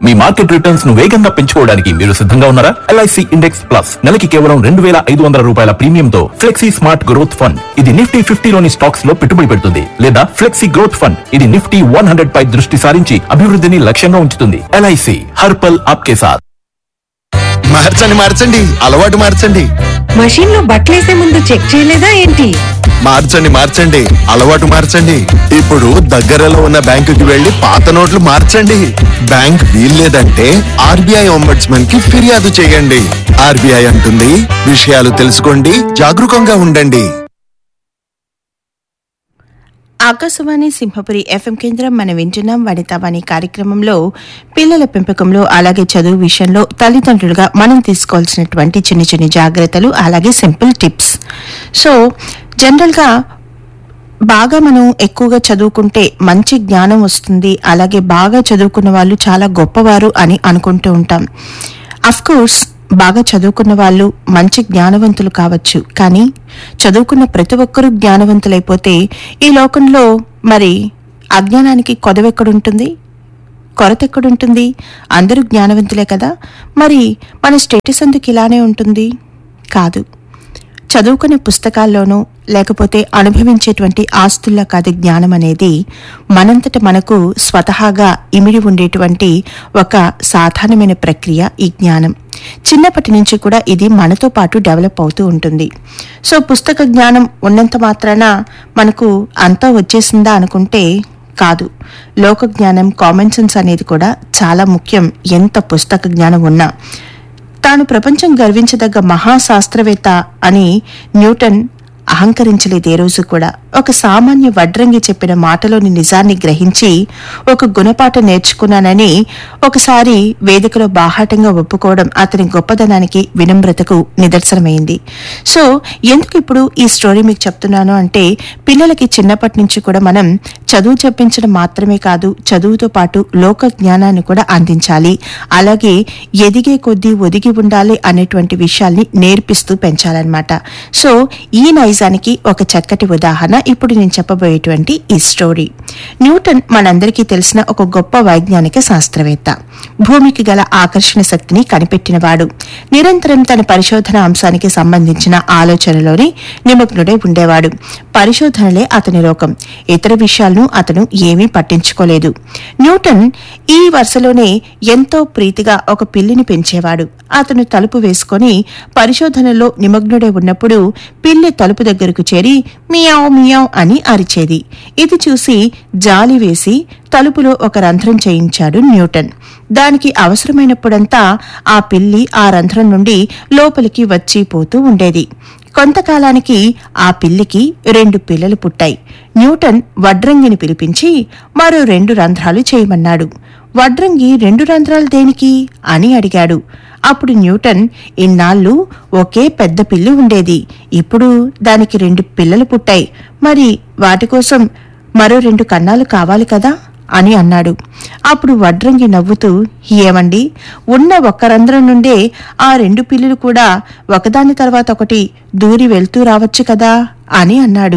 మీ market returns ను వేగంగా పెంచుకోవడానికి మీరు సిద్ధంగా ఉన్నారా ఎల్ఐసి ఇండెక్స్ ప్లస్ నెలకి కేవలం రెండు వేల ఐదు వందల రూపాయల ప్రీమియంతో ఫ్లెక్సీ స్మార్ట్ గ్రోత్ ఫండ్ ఇది నిఫ్టీ ఫిఫ్టీలోని స్టాక్స్ లో పెట్టుబడి పెడుతుంది లేదా ఫ్లెక్సీ గ్రోత్ ఫండ్ ఇది నిఫ్టీ వన్ హండ్రెడ్ పై దృష్టి సారించి అభివృద్ధిని లక్ష్యంగా ఉంచుతుంది ఎల్ఐసి హర్పల్ ఆప్కే సాథ్ మార్చండి మార్చండి అలవాటు మార్చండి మషీన్ లో బట్టలేసే ముందు చెక్ చేయలేదా ఏంటి మార్చండి మార్చండి అలవాటు మార్చండి ఇప్పుడు దగ్గరలో ఉన్న బ్యాంకుకి వెళ్లి పాత నోట్లు మార్చండి బ్యాంక్ వీల్లేదంటే ఆర్బీఐ ఒంబడ్స్మన్ కి ఫిర్యాదు చేయండి ఆర్బీఐ అంటుంది విషయాలు తెలుసుకోండి జాగరూకంగా ఉండండి ఆకాశవాణి సింహపురి ఎఫ్ఎం కేంద్రం మనం వింటున్నాం వనితావాణి కార్యక్రమంలో పిల్లల పెంపకంలో అలాగే చదువు విషయంలో తల్లిదండ్రులుగా మనం తీసుకోవాల్సినటువంటి చిన్న చిన్న జాగ్రత్తలు అలాగే సింపుల్ టిప్స్ సో జనరల్గా బాగా మనం ఎక్కువగా చదువుకుంటే మంచి జ్ఞానం వస్తుంది అలాగే బాగా చదువుకున్న వాళ్ళు చాలా గొప్పవారు అని అనుకుంటూ ఉంటాం అఫ్ కోర్స్ బాగా చదువుకున్న వాళ్ళు మంచి జ్ఞానవంతులు కావచ్చు కానీ చదువుకున్న ప్రతి ఒక్కరూ జ్ఞానవంతులైపోతే ఈ లోకంలో మరి అజ్ఞానానికి కొదవెక్కడుంటుంది కొరత ఎక్కడుంటుంది అందరూ జ్ఞానవంతులే కదా మరి మన స్టేటస్ ఎందుకు ఇలానే ఉంటుంది కాదు చదువుకునే పుస్తకాల్లోనూ లేకపోతే అనుభవించేటువంటి ఆస్తుల్లో కాదు జ్ఞానం అనేది మనంతట మనకు స్వతహాగా ఇమిడి ఉండేటువంటి ఒక సాధారణమైన ప్రక్రియ ఈ జ్ఞానం చిన్నప్పటి నుంచి కూడా ఇది మనతో పాటు డెవలప్ అవుతూ ఉంటుంది సో పుస్తక జ్ఞానం ఉన్నంత మాత్రాన మనకు అంతా వచ్చేసిందా అనుకుంటే కాదు లోక జ్ఞానం కామన్ సెన్స్ అనేది కూడా చాలా ముఖ్యం ఎంత పుస్తక జ్ఞానం ఉన్నా తాను ప్రపంచం గర్వించదగ్గ మహాశాస్త్రవేత్త అని న్యూటన్ అహంకరించలేదు ఏ రోజు కూడా ఒక సామాన్య వడ్రంగి చెప్పిన మాటలోని నిజాన్ని గ్రహించి ఒక గుణపాఠం నేర్చుకున్నానని ఒకసారి వేదికలో బాహాటంగా ఒప్పుకోవడం అతని గొప్పదనానికి వినమ్రతకు నిదర్శనమైంది సో ఎందుకు ఇప్పుడు ఈ స్టోరీ మీకు చెప్తున్నాను అంటే పిల్లలకి చిన్నప్పటి నుంచి కూడా మనం చదువు చెప్పించడం మాత్రమే కాదు చదువుతో పాటు లోక జ్ఞానాన్ని కూడా అందించాలి అలాగే ఎదిగే కొద్దీ ఒదిగి ఉండాలి అనేటువంటి విషయాల్ని నేర్పిస్తూ పెంచాలన్నమాట సో ఈ నైజానికి ఒక చక్కటి ఉదాహరణ ఇప్పుడు నేను చెప్పబోయేటువంటి ఈ స్టోరీ న్యూటన్ మనందరికీ తెలిసిన ఒక గొప్ప వైజ్ఞానిక శాస్త్రవేత్త భూమికి గల ఆకర్షణ శక్తిని కనిపెట్టినవాడు నిరంతరం తన పరిశోధన అంశానికి సంబంధించిన ఆలోచనలోనే నిమగ్నుడై ఉండేవాడు పరిశోధనలే అతని లోకం ఇతర విషయాలను అతను ఏమీ పట్టించుకోలేదు న్యూటన్ ఈ వరుసలోనే ఎంతో ప్రీతిగా ఒక పిల్లిని పెంచేవాడు అతను తలుపు వేసుకొని పరిశోధనలో నిమగ్నుడై ఉన్నప్పుడు పిల్లి తలుపు దగ్గరకు చేరి మియావ్ మియావ్ అని అరిచేది ఇది చూసి జాలి వేసి తలుపులో ఒక రంధ్రం చేయించాడు న్యూటన్ దానికి అవసరమైనప్పుడంతా ఆ పిల్లి ఆ రంధ్రం నుండి లోపలికి వచ్చి పోతూ ఉండేది కొంతకాలానికి ఆ పిల్లికి రెండు పిల్లలు పుట్టాయి న్యూటన్ వడ్రంగిని పిలిపించి మరో రెండు రంధ్రాలు చేయమన్నాడు వడ్రంగి రెండు రంధ్రాలు దేనికి అని అడిగాడు అప్పుడు న్యూటన్ ఇన్నాళ్ళు ఒకే పెద్ద పిల్లి ఉండేది ఇప్పుడు దానికి రెండు పిల్లలు పుట్టాయి మరి వాటి కోసం మరో రెండు కన్నాలు కావాలి కదా అని అన్నాడు అప్పుడు వడ్రంగి నవ్వుతూ ఏమండి ఉన్న ఒక్క రంధ్రం నుండే ఆ రెండు పిల్లులు కూడా ఒకదాని తర్వాత ఒకటి దూరి వెళ్తూ రావచ్చు కదా అని అన్నాడు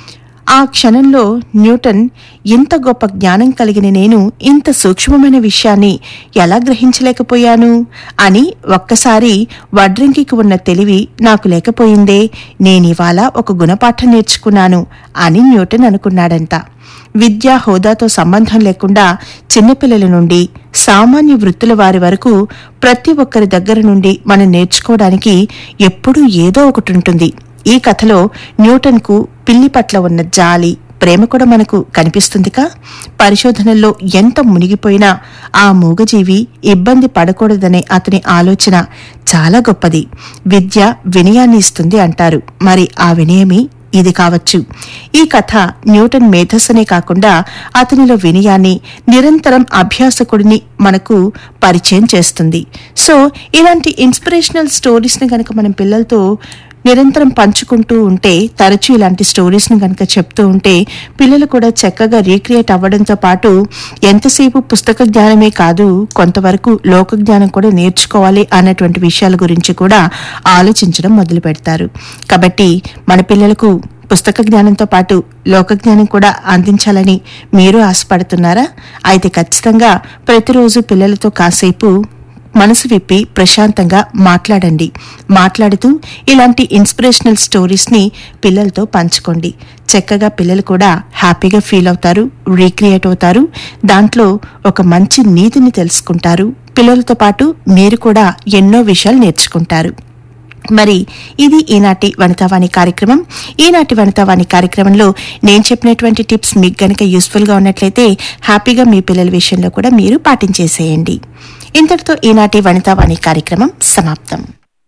ఆ క్షణంలో న్యూటన్ ఇంత గొప్ప జ్ఞానం కలిగిన నేను ఇంత సూక్ష్మమైన విషయాన్ని ఎలా గ్రహించలేకపోయాను అని ఒక్కసారి వడ్రంగికి ఉన్న తెలివి నాకు లేకపోయిందే నేనివాళ ఒక గుణపాఠం నేర్చుకున్నాను అని న్యూటన్ అనుకున్నాడంట విద్యా హోదాతో సంబంధం లేకుండా చిన్నపిల్లల నుండి సామాన్య వృత్తుల వారి వరకు ప్రతి ఒక్కరి దగ్గర నుండి మనం నేర్చుకోవడానికి ఎప్పుడూ ఏదో ఒకటి ఉంటుంది ఈ కథలో న్యూటన్కు పిల్లి పట్ల ఉన్న జాలి ప్రేమ కూడా మనకు కనిపిస్తుందిగా పరిశోధనల్లో ఎంత మునిగిపోయినా ఆ మూగజీవి ఇబ్బంది పడకూడదనే అతని ఆలోచన చాలా గొప్పది విద్య వినయాన్ని ఇస్తుంది అంటారు మరి ఆ వినయమే ఇది కావచ్చు ఈ కథ న్యూటన్ మేధస్సునే కాకుండా అతనిలో వినయాన్ని నిరంతరం అభ్యాసకుడిని మనకు పరిచయం చేస్తుంది సో ఇలాంటి ఇన్స్పిరేషనల్ స్టోరీస్ని కనుక మనం పిల్లలతో నిరంతరం పంచుకుంటూ ఉంటే తరచూ ఇలాంటి స్టోరీస్ని కనుక చెప్తూ ఉంటే పిల్లలు కూడా చక్కగా రీక్రియేట్ అవ్వడంతో పాటు ఎంతసేపు పుస్తక జ్ఞానమే కాదు కొంతవరకు లోక జ్ఞానం కూడా నేర్చుకోవాలి అన్నటువంటి విషయాల గురించి కూడా ఆలోచించడం మొదలు పెడతారు కాబట్టి మన పిల్లలకు పుస్తక జ్ఞానంతో పాటు లోక జ్ఞానం కూడా అందించాలని మీరు ఆశపడుతున్నారా అయితే ఖచ్చితంగా ప్రతిరోజు పిల్లలతో కాసేపు మనసు విప్పి ప్రశాంతంగా మాట్లాడండి మాట్లాడుతూ ఇలాంటి ఇన్స్పిరేషనల్ స్టోరీస్ ని పిల్లలతో పంచుకోండి చక్కగా పిల్లలు కూడా హ్యాపీగా ఫీల్ అవుతారు రీక్రియేట్ అవుతారు దాంట్లో ఒక మంచి నీతిని తెలుసుకుంటారు పిల్లలతో పాటు మీరు కూడా ఎన్నో విషయాలు నేర్చుకుంటారు మరి ఇది ఈనాటి వనితావాణి కార్యక్రమం ఈనాటి వనితావాణి కార్యక్రమంలో నేను చెప్పినటువంటి టిప్స్ మీకు గనక యూస్ఫుల్ గా ఉన్నట్లయితే హ్యాపీగా మీ పిల్లల విషయంలో కూడా మీరు పాటించేసేయండి ఇంతటితో ఈనాటి వనితావాణి కార్యక్రమం సమాప్తం